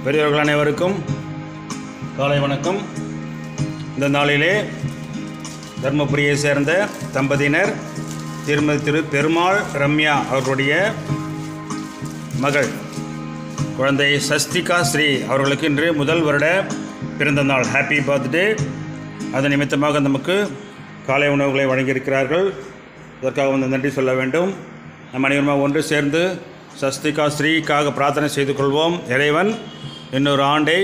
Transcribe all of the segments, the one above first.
பெரியவர்கள் அனைவருக்கும் காலை வணக்கம் இந்த நாளிலே தர்மபுரியை சேர்ந்த தம்பதியினர் திருமதி திரு பெருமாள் ரம்யா அவர்களுடைய மகள் குழந்தை சஸ்திகா ஸ்ரீ அவர்களுக்கு இன்று முதல் வருட பிறந்த நாள் ஹாப்பி பர்த்டே அது நிமித்தமாக நமக்கு காலை உணவுகளை வழங்கியிருக்கிறார்கள் இதற்காக வந்து நன்றி சொல்ல வேண்டும் நம் அனைவருமாக ஒன்று சேர்ந்து சஸ்திகா ஸ்ரீக்காக பிரார்த்தனை செய்து கொள்வோம் இறைவன் இன்னொரு ஆண்டை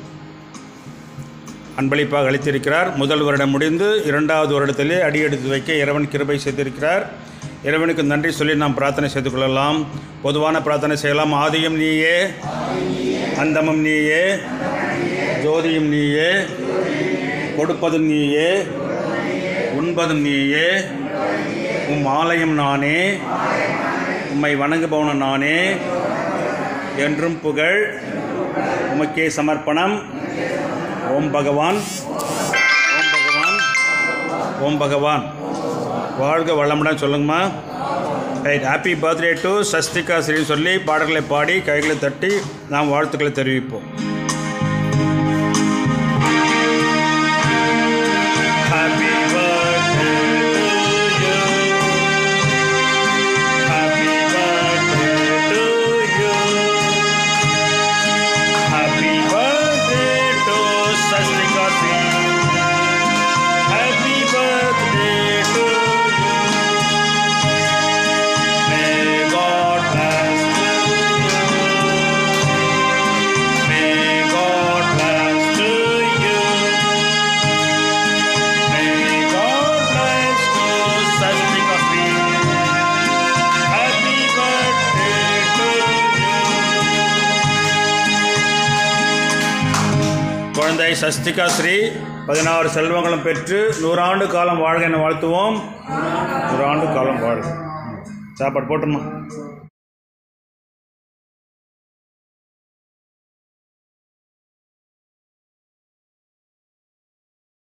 அன்பளிப்பாக அளித்திருக்கிறார் முதல் வருடம் முடிந்து இரண்டாவது வருடத்திலே அடியெடுத்து வைக்க இறைவன் கிருபை செய்திருக்கிறார் இறைவனுக்கு நன்றி சொல்லி நாம் பிரார்த்தனை செய்து கொள்ளலாம் பொதுவான பிரார்த்தனை செய்யலாம் ஆதியும் நீயே அந்தமும் நீயே ஜோதியும் நீயே கொடுப்பதும் நீயே உண்பதும் நீயே உம் ஆலயம் நானே உம்மை வணங்குபவனும் நானே என்றும் புகழ் உமக்கே சமர்ப்பணம் ஓம் பகவான் ஓம் பகவான் ஓம் பகவான் வாழ்க வளமுடன் சொல்லுங்கம்மா right happy birthday to Sasthika ஸ்ரீன்னு சொல்லி பாடல்களை பாடி கைகளை தட்டி நாம் வாழ்த்துக்களை தெரிவிப்போம் Happy birthday to you. Happy birthday to you. Happy birthday to Sastika Singh. Happy birthday to you. May God bless you. May God bless to you. May God bless to Sastika Singh. Happy birthday to you. குழந்தை சஸ்திகா ஸ்ரீ பதினாறு செல்வங்களும் பெற்று நூறாண்டு காலம் வாழ்க என வாழ்த்துவோம் நூறாண்டு காலம் வாழ்க ம். சாப்பாடு போட்டுமா